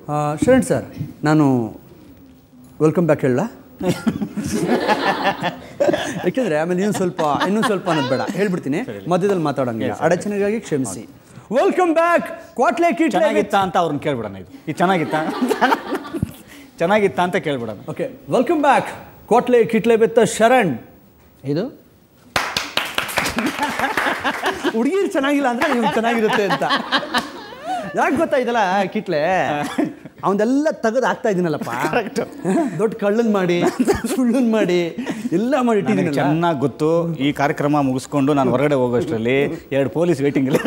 ಆ, ಶರಣ್ ಸರ್ ನಾನು welcome back ಹೇಳ ಯಾಕೆಂದರೆ ಆಮೇಲೆ ಇನ್ನೂ ಸ್ವಲ್ಪ ಇನ್ನೂ ಸ್ವಲ್ಪ ಅನ್ನೋದು ಬೇಡ ಹೇಳ್ಬಿಡ್ತೀನಿ ಮಧ್ಯದಲ್ಲಿ ಮಾತಾಡೋಂಗಿಲ್ಲ ಅಡಚಣೆಗಾಗಿ ಕ್ಷಮಿಸಿ ವೆಲ್ಕಮ್ ಬ್ಯಾಕ್ ಕ್ವಾಟ್ಲೆ ಕಿಟ್ಲೆ ಚೆನ್ನಾಗಿತ್ತಾ ಅಂತ ಅವ್ರನ್ನ ಕೇಳ್ಬಿಡೋಣ ಇದು ಇದು ಚೆನ್ನಾಗಿತ್ತಾ ಚೆನ್ನಾಗಿತ್ತಾ ಅಂತ ಕೇಳ್ಬಿಡೋಣ ಓಕೆ ವೆಲ್ಕಮ್ ಬ್ಯಾಕ್ ಕ್ವಾಟ್ಲೆ ಕಿಟ್ಲೆ ಬೆತ್ತ ಶರಣ್ ಇದು ಹುಡುಗಿರು ಚೆನ್ನಾಗಿಲ್ಲ ಅಂದ್ರೆ ನೀವು ಚೆನ್ನಾಗಿರುತ್ತೆ ಅಂತ ಯಾಕೆ ಗೊತ್ತಾ ಇದಲ್ಲ ಕಿಟ್ಲೆ ಅವನ್ನೆಲ್ಲ ತೆಗೆದು ಹಾಕ್ತಾ ಇದೀನಲ್ಲಪ್ಪ ದೊಡ್ಡ ಕಳ್ಳನ್ ಮಾಡಿ ಸುಳ್ಳನ್ ಮಾಡಿ ಎಲ್ಲ ಮಾಡಿ ನನಗೆ ಇಟ್ಟಿದ್ದೀನಲ್ಲ ಚೆನ್ನಾಗಿ ಗೊತ್ತು ಈ ಕಾರ್ಯಕ್ರಮ ಮುಗಿಸ್ಕೊಂಡು ನಾನು ಹೊರಗಡೆ ಹೋಗೋಷ್ಟರಲ್ಲಿ ಎರಡು ಪೊಲೀಸ್ ವೇಟಿಂಗ್ ಇಲ್ಲ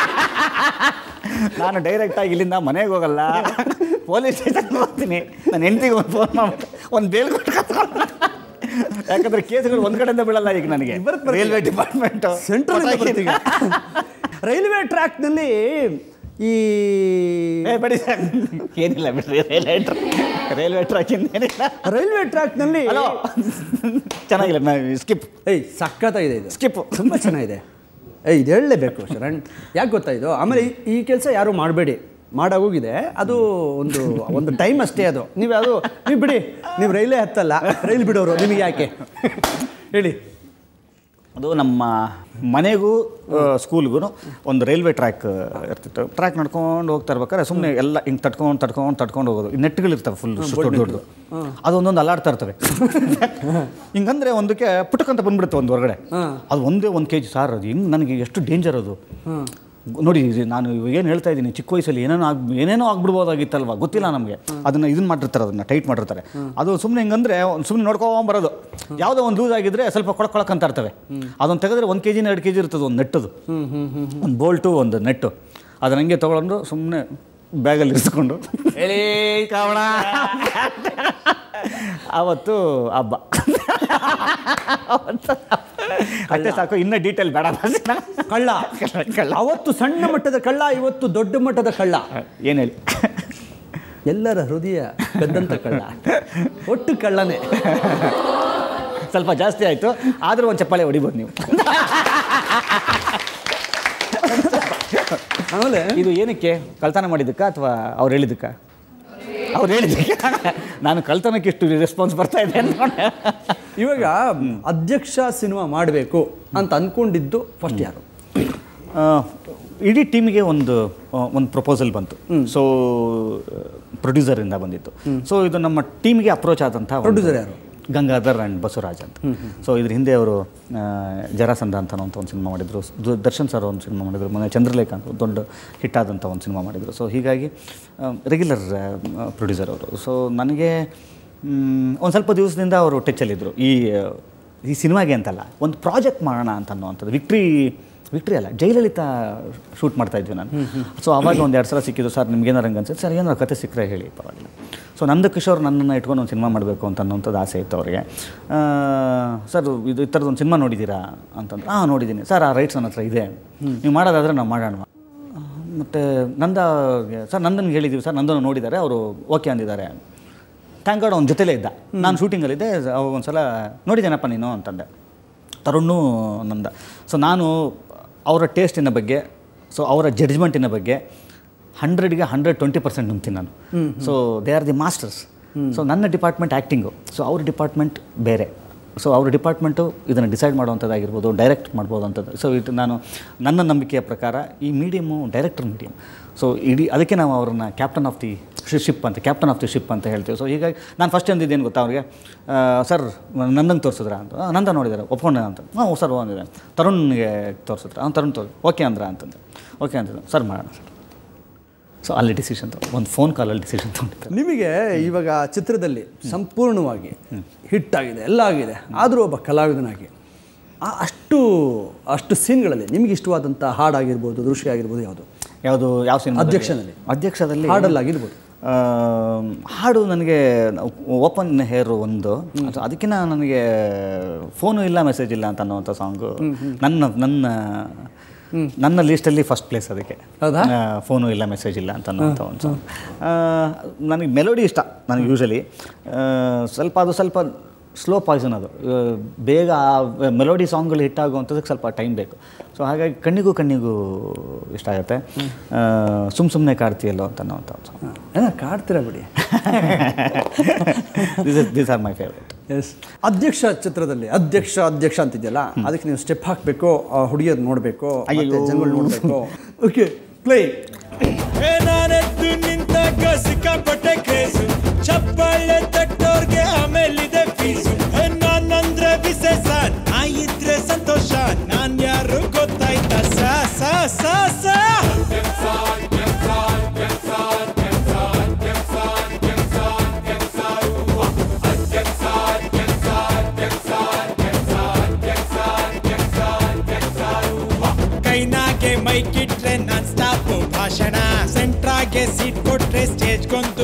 ನಾನು ಡೈರೆಕ್ಟಾಗಿ ಇಲ್ಲಿಂದ ಮನೆಗೆ ಹೋಗಲ್ಲ ಪೊಲೀಸ್ ಸ್ಟೇಷನ್ಗೆ ಹೋಗ್ತೀನಿ ನನ್ನ ಹೆಂಡತಿಗೆ ಒಂದು ಫೋನ್ ಮಾಡ್ಬಿಟ್ಟು ಒಂದು ಬೇಲ್ ಕೊಟ್ಟು ಕರ್ಕೊಂಡು ಯಾಕಂದ್ರೆ ಕೇಸ್ಗಳು ಒಂದ್ ಕಡೆಯಿಂದ ಬೀಳಲ್ಲ ಈಗ ನನಗೆ ಬರ್ತ್ ಬರ್ತೀವಿ. ರೈಲ್ವೆ ಡಿಪಾರ್ಟ್ಮೆಂಟ್ ಸೆಂಟ್ರಲ್ ರೈಲ್ವೆ ಟ್ರ್ಯಾಕ್ನಲ್ಲಿ ಈ ಏ ಬಡಿ ಸರ್ ಏನಿಲ್ಲ ಬಿಡ್ರಿ ರೈಲ್ವೆ ಟ್ರ್ಯಾಕ್ ರೈಲ್ವೆ ಟ್ರ್ಯಾಕ್ ಏನಿಲ್ಲ ರೈಲ್ವೆ ಟ್ರ್ಯಾಕ್ನಲ್ಲಿ ಹಲೋ ಚೆನ್ನಾಗಿಲ್ಲ ಸ್ಕಿಪ್ ಏಯ್ ಸಖತ್ತಾಗಿದೆ ಇದು ಸ್ಕಿಪ್ ತುಂಬ ಚೆನ್ನಾಗಿದೆ ಏ ಇದು ಹೇಳಲೇಬೇಕು ಶರಣ್ ಯಾಕೆ ಗೊತ್ತಾ ಇದು ಆಮೇಲೆ ಈ- ಈ ಕೆಲಸ ಯಾರು ಮಾಡಬೇಡಿ ಮಾಡಾಗೋಗಿದೆ ಅದು ಒಂದು ಒಂದು ಟೈಮ್ ಅಷ್ಟೇ ಅದು ನೀವು ಅದು ನೀವು ಬಿಡಿ ನೀವು ರೈಲೇ ಹತ್ತಲ್ಲ ರೈಲ್ ಬಿಡೋರು ನಿಮಗೆ ಯಾಕೆ ಹೇಳಿ ಅದು ನಮ್ಮ ಮನೆಗೂ ಸ್ಕೂಲ್ಗೂ ಒಂದು ರೈಲ್ವೆ ಟ್ರ್ಯಾಕ್ ಇರ್ತಿತ್ತು ಟ್ರ್ಯಾಕ್ ನಡ್ಕೊಂಡು ಹೋಗ್ತಾ ಇರ್ಬೇಕಾದ್ರೆ ಸುಮ್ಮನೆ ಎಲ್ಲ ಹಿಂಗೆ ತಟ್ಕೊಂಡು ತಟ್ಕೊಂಡು ತಟ್ಕೊಂಡು ಹೋಗೋದು ಈ ನೆಟ್ಗಳಿರ್ತವೆ ಫುಲ್ ದೊಡ್ಡ ದೊಡ್ಡದು ಅದು ಒಂದೊಂದು ಅಲ್ಲಾಡ್ತಾ ಇರ್ತವೆ ಹಿಂಗಂದ್ರೆ ಒಂದಕ್ಕೆ ಪುಟಕಂತ ಬಂದ್ಬಿಡುತ್ತೆ ಒಂದು ಹೊರಗಡೆ ಅದು ಒಂದೇ ಒಂದು ಕೆ ಜಿ ಸಾರ್ ಅದು ಹೆಂಗೆ ನನಗೆ ಎಷ್ಟು ಡೇಂಜರ್ ಅದು ನೋಡಿ ಇದು ನಾನು ಏನು ಹೇಳ್ತಾ ಇದ್ದೀನಿ ಚಿಕ್ಕ ವಯಸ್ಸಲ್ಲಿ ಏನೇನೋ ಆಗ್ ಏನೇನೋ ಆಗ್ಬಿಡ್ಬೋದಾಗಿತ್ತಲ್ವ ಗೊತ್ತಿಲ್ಲ ನಮಗೆ ಅದನ್ನು ಇದನ್ನ ಮಾಡಿರ್ತಾರೆ ಅದನ್ನು ಟೈಟ್ ಮಾಡಿರ್ತಾರೆ ಅದು ಸುಮ್ಮನೆ ಹಿಂಗಂದ್ರೆ ಸುಮ್ಮನೆ ನೋಡ್ಕೊಂಡ್ ಬರೋದು ಯಾವುದೋ ಒಂದು ಲೂಸ್ ಆಗಿದ್ರೆ ಸ್ವಲ್ಪ ಕೊಳಕ್ ಕೊಳಕ್ ಅಂತ ಇರ್ತವೆ ಅದನ್ನು ತೆಗೆದ್ರೆ ಒಂದು ಕೆ ಜಿನ ಎರಡು ಕೆ ಜಿ ಇರ್ತದೆ ಒಂದು ನೆಟ್ಟದು ಒಂದು ಬೋಲ್ಟು ಒಂದು ನೆಟ್ಟು ಅದನ್ನ ಹಂಗೆ ತೊಗೊಂಡು ಸುಮ್ಮನೆ ಬ್ಯಾಗಲ್ಲಿ ಇರಿಸ್ಕೊಂಡು ಹೇಳಿ ಕಾವಣ ಆವತ್ತು ಹಬ್ಬ ಅವತ್ತು ಅಷ್ಟೇ ಸಾಕು ಇನ್ನೂ ಡೀಟೇಲ್ ಬೇಡ ಬಸ್ಸಿನ. ಕಳ್ಳ ಕಳ್ಳ ಅವತ್ತು ಸಣ್ಣ ಮಟ್ಟದ ಕಳ್ಳ ಇವತ್ತು ದೊಡ್ಡ ಮಟ್ಟದ ಕಳ್ಳ ಏನು ಹೇಳಿ ಎಲ್ಲರ ಹೃದಯ ಕದ್ದಂತ ಕಳ್ಳ ಒಟ್ಟು ಕಳ್ಳನೇ ಸ್ವಲ್ಪ ಜಾಸ್ತಿ ಆಯಿತು ಆದರೂ ಒಂದು ಚಪ್ಪಾಳೆ ಹೊಡಿಬೋದು ನೀವು ಆಮೇಲೆ ಇದು ಏನಕ್ಕೆ ಕಳ್ತನ ಮಾಡಿದ್ದಕ್ಕ ಅಥವಾ ಅವ್ರು ಹೇಳಿದ್ದಕ್ಕ ಅವ್ರು ಹೇಳಿದ್ದಕ್ಕೆ ನಾನು ಕಳ್ತನಕ್ಕೆ ಎಷ್ಟು ರೆಸ್ಪಾನ್ಸ್ ಬರ್ತಾ ಇದೆ ಅನ್ಕೊಂಡೆ ಇವಾಗ ಅಧ್ಯಕ್ಷ ಸಿನಿಮಾ ಮಾಡಬೇಕು ಅಂತ ಅನ್ಕೊಂಡಿದ್ದು ಫಸ್ಟ್ ಯಾರು ಆ, ಇಡೀ ಟೀಮಿಗೆ ಒಂದು ಆ, ಒಂದು ಪ್ರಪೋಸಲ್ ಬಂತು ಸೊ ಪ್ರೊಡ್ಯೂಸರಿಂದ ಬಂದಿತ್ತು ಸೊ ಇದು ನಮ್ಮ ಟೀಮಿಗೆ ಅಪ್ರೋಚ್ ಆದಂಥ ಒಂದು- Producer ಯಾರು? ಗಂಗಾಧರ್ ಆ್ಯಂಡ್ ಬಸವರಾಜ್ ಅಂತ ಸೊ ಇದ್ರ ಹಿಂದೆ ಅವರು ಆ, ಜರಾಸಂಧ ಅಂತ ಅಂತ ಒಂದು ಸಿನಿಮಾ ಮಾಡಿದರು ದು- ದರ್ಶನ್ ಸರ್ ಒಂದು ಸಿನಿಮಾ ಮಾಡಿದರು ಮೊನ್ನೆ ಚಂದ್ರಲೇಖ ಅಂತ ಒಂದು ದೊಡ್ಡ ಹಿಟ್ ಆದಂಥ ಒಂದು ಸಿನಿಮಾ ಮಾಡಿದರು ಸೊ ಹೀಗಾಗಿ ರೆಗ್ಯುಲರ್ ಪ್ರೊಡ್ಯೂಸರ್ ಅವರು ಸೊ ನನಗೆ ಒಂದು ಸ್ವಲ್ಪ ದಿವಸದಿಂದ ಅವರು ಟಚ್ಚಲ್ಲಿದ್ದರು ಈ ಈ ಸಿನಿಮಾಗೆ ಅಂತಲ್ಲ ಒಂದು ಪ್ರಾಜೆಕ್ಟ್ ಮಾಡೋಣ ಅಂತ ಅನ್ನೋವಂಥದ್ದು ವಿಕ್ಟ್ರಿ ವಿಕ್ಟ್ರಿ ಅಲ್ಲ ಜಯಲಲಿತಾ ಶೂಟ್ ಮಾಡ್ತಾ ಇದ್ವಿ ನಾನು ಸೊ ಅವಾಗ ಒಂದು ಎರಡು ಸಲ ಸಿಕ್ಕಿದ್ದು ಸರ್ ನಿಮ್ಗೆ ಏನಾರು ಹಂಗೆ ಅನ್ಸುತ್ತೆ ಸರ್ ಏನಾರು ಕತೆ ಸಿಕ್ಕರೆ ಹೇಳಿ ಪರವಾಗಿಲ್ಲ ಸೊ ನಂದಕಿಶೋರ್ ನನ್ನನ್ನು ಇಟ್ಕೊಂಡು ಒಂದು ಸಿನಿಮಾ ಮಾಡಬೇಕು ಅಂತ ಅನ್ನೋಂಥದ್ದು ಆಸೆ ಇತ್ತು ಅವರಿಗೆ ಸರ್ ಇದು ಈ ಥರದ್ದು ಒಂದು ಸಿನಿಮಾ ನೋಡಿದ್ದೀರಾ ಅಂತಂದ್ರೆ ಹಾಂ ನೋಡಿದ್ದೀನಿ ಸರ್ ಆ ರೈಟ್ಸ್ ನನ್ನ ಹತ್ರ ಇದೆ ನೀವು ಮಾಡೋದಾದರೆ ನಾವು ಮಾಡೋಣ ಮತ್ತು ನಂದ ಸರ್ ನಂದನ್ಗೆ ಹೇಳಿದ್ದೀವಿ ಸರ್ ನಂದನ್ನು ನೋಡಿದ್ದಾರೆ ಅವರು ಓಕೆ ಅಂದಿದ್ದಾರೆ ಥ್ಯಾಂಕ್ ಗಾಡ್ ಅವ್ನ ಜೊತೆಲೇ ಇದ್ದ ನಾನು ಶೂಟಿಂಗಲ್ಲಿದ್ದೆ ಅವಾಗ ಒಂದು ಸಲ ನೋಡಿದ್ದೇನಪ್ಪ ನೀನು ಅಂತಂದೆ ತರುಣ್ಣು ನಂದ ಸೊ ನಾನು ಅವರ ಟೇಸ್ಟಿನ ಬಗ್ಗೆ ಸೊ ಅವರ ಜಡ್ಜ್ಮೆಂಟಿನ ಬಗ್ಗೆ ಹಂಡ್ರೆಡ್ಗೆ ಹಂಡ್ರೆಡ್ ಟ್ವೆಂಟಿ ಪರ್ಸೆಂಟ್ ನಂಬ್ತೀನಿ ನಾನು so they are the masters so ನನ್ನ ಡಿಪಾರ್ಟ್ಮೆಂಟ್ ಆ್ಯಕ್ಟಿಂಗು ಸೊ ಅವ್ರ ಡಿಪಾರ್ಟ್ಮೆಂಟ್ ಬೇರೆ ಸೊ ಅವ್ರ ಡಿಪಾರ್ಟ್ಮೆಂಟು ಇದನ್ನು ಡಿಸೈಡ್ ಮಾಡುವಂಥದ್ದಾಗಿರ್ಬೋದು ಡೈರೆಕ್ಟ್ ಮಾಡ್ಬೋದು ಅಂಥದ್ದು ಸೊ ಇದು ನಾನು ನನ್ನ ನಂಬಿಕೆಯ ಪ್ರಕಾರ ಈ ಮೀಡಿಯಮು ಡೈರೆಕ್ಟರ್ ಮೀಡಿಯಮ್ ಸೊ ಇಡೀ ಅದಕ್ಕೆ ನಾವು ಅವ್ರನ್ನ ಕ್ಯಾಪ್ಟನ್ ಆಫ್ ದಿ ಶಿಪ್ ಅಂತ ಕ್ಯಾಪ್ಟನ್ ಆಫ್ ದಿ ಶಿಪ್ ಅಂತ ಹೇಳ್ತೀವಿ ಸೊ ಹೀಗಾಗಿ ನಾನು ಫಸ್ಟ್ ಅಂದಿದ್ದೇನು ಗೊತ್ತಾ ಅವ್ರಿಗೆ ಸರ್ ನಂದಂಗೆ ತೋರಿಸಿದ್ರ ಅಂತ "ಆ, ನಂದ ನೋಡಿದ್ದಾರೆ ಒಪ್ಕೊಂಡೆ ಅಂತ ಹಾಂ ಸರ್ ಅಂದಿದೆ ತರುಣ್ಗೆ ತೋರಿಸಿದ್ರ ಅವ್ನು ತರುಣ್ ತೋರಿ ಓಕೆ ಅಂದ್ರ ಅಂತಂದೆ ಓಕೆ ಅಂತಿದ್ದೆ ಸರ್ ಮಾಡೋಣ ಸರ್ ಸೊ ಅಲ್ಲಿ ಡಿಸಿಷನ್ ತಗೊ ಒಂದು ಫೋನ್ ಕಾಲಲ್ಲಿ ಡಿಸಿಷನ್ ತೊಗೊಂಡಿದ್ದೆ ನಿಮಗೆ ಇವಾಗ ಚಿತ್ರದಲ್ಲಿ ಸಂಪೂರ್ಣವಾಗಿ ಹಿಟ್ ಆಗಿದೆ ಎಲ್ಲ ಆಗಿದೆ ಆದರೂ ಒಬ್ಬ ಕಲಾವಿದನಾಗಿ ಆ ಅಷ್ಟು ಅಷ್ಟು ಸೀನ್ಗಳಲ್ಲಿ ನಿಮಗೆ ಇಷ್ಟವಾದಂಥ ಹಾಡಾಗಿರ್ಬೋದು ದೃಶ್ಯ ಆಗಿರ್ಬೋದು ಯಾವುದು ಯಾವುದು ಯಾವ ಸಿನಿಮಾ ಅಧ್ಯಕ್ಷನಲ್ಲಿ. ಅಧ್ಯಕ್ಷದಲ್ಲಿ ಹಾಡಲ್ಲಾಗಿರ್ಬೋದು ಆ, ಹಾಡು ನನಗೆ ಓಪನ್ ಹೇರು ಒಂದು ಅದು ಅದಕ್ಕಿಂತ ನನಗೆ ಫೋನು ಇಲ್ಲ ಮೆಸೇಜ್ ಇಲ್ಲ ಅಂತ ಅನ್ನೋವಂಥ ಸಾಂಗು ನನ್ನ ನನ್ನ ನನ್ನ ಲೀಸ್ಟಲ್ಲಿ ಫಸ್ಟ್ ಪ್ಲೇಸ್ ಅದಕ್ಕೆ ಹೌದಾ? ಫೋನು ಇಲ್ಲ ಮೆಸೇಜ್ ಇಲ್ಲ ಅಂತ ಅನ್ನೋಂಥ ಒಂದು ಸಾಂಗ್ ನನಗೆ ಮೆಲೋಡಿ ಇಷ್ಟ ನನಗೆ ಯೂಶಲಿ ಸ್ವಲ್ಪ ಅದು ಸ್ವಲ್ಪ ಸ್ಲೋ ಪಾಯ್ಸನ್ ಅದು ಆ, ಬೇಗ ಆ ಮೆಲೋಡಿ ಸಾಂಗ್ಗಳು ಹಿಟ್ ಆಗುವಂಥದ್ದಕ್ಕೆ ಸ್ವಲ್ಪ ಟೈಮ್ ಬೇಕು ಸೊ ಹಾಗಾಗಿ ಕಣ್ಣಿಗೂ ಕಣ್ಣಿಗೂ ಇಷ್ಟ ಆಗುತ್ತೆ ಸುಮ್ಮ ಸುಮ್ಮನೆ ಕಾಡ್ತೀಯಲ್ಲೋ ಅಂತ ಅನ್ನೋಂಥ ಒಂದು ಸಾಂಗ್ ಏನೋ ಕಾಡ್ತೀರಾ ಬಿಡಿ this is these are my favourite ಎಸ್ ಅಧ್ಯಕ್ಷ ಚಿತ್ರದಲ್ಲಿ ಅಧ್ಯಕ್ಷ ಅಧ್ಯಕ್ಷ ಅಂತಿದೆಯಲ್ಲ ಅದಕ್ಕೆ ನೀವು ಸ್ಟೆಪ್ ಹಾಕಬೇಕು ಹುಡುಗಿಯರು ನೋಡಬೇಕು ಅಯ್ಯಯ್ಯೋ. ಜನಗಳು ನೋಡಬೇಕು ಓಕೆ ಪ್ಲೇ ಏ ನಾನೆದ್ದು ನಿಂತಾಗ ಸಿಕ್ಕಾಪಟ್ಟೆ ಕ್ರೇಜು ಚಪ್ಪಾಳೆ ತಟ್ಟೋರ್ಗೆ ಆಮೇಲಿದೆ ಫೀಸು ಏ ನಾನಂದ್ರೆ ವಿಶೇಷ ನಾ ಇದ್ರೆ ಸಂತೋಷ ನಾನ್ ಯಾರು ಗೊತ್ತಾಯ್ತಾ ಸಾ ಸಾ ಸಾ ಸಾ ಕೈನಾಗೆ ಮೈಕಿಟ್ರೆ ನಾನ್ ಸ್ಟಾಪ್ ಭಾಷಣ ಸೆಂಟ್ರಾಗೆ ಸೀಟ್ ಕೊಟ್ರೆ ಸ್ಟೇಜ್ಗೊಂದು